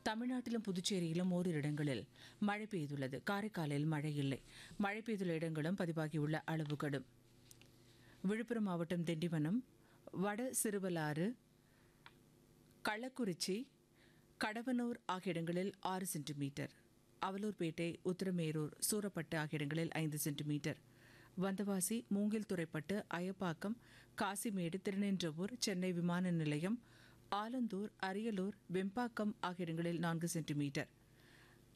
தமிழ்நாட்டிலும் புதுச்சேரியிலும் ஓரிரு இடங்களில் மழை பெய்துள்ளது காரைக்காலில் மழை இல்லை மழை பெய்துள்ள இடங்களும் பதிவாகியுள்ள அளவு கடும் விழுப்புரம் மாவட்டம் திண்டிவனம் வட சிறுவலாறு கள்ளக்குறிச்சி கடவனூர் ஆகிய இடங்களில் ஆறு சென்டிமீட்டர் அவலூர்பேட்டை உத்திரமேரூர் சூரப்பட்டு ஆகிய இடங்களில் ஐந்து சென்டிமீட்டர் வந்தவாசி மூங்கில் துறைப்பட்டு அயப்பாக்கம் காசிமேடு திருநின்றவூர் சென்னை விமான நிலையம் ஆலந்தூர் அரியலூர் வெம்பாக்கம் ஆகிய இடங்களில் நான்கு சென்டிமீட்டர்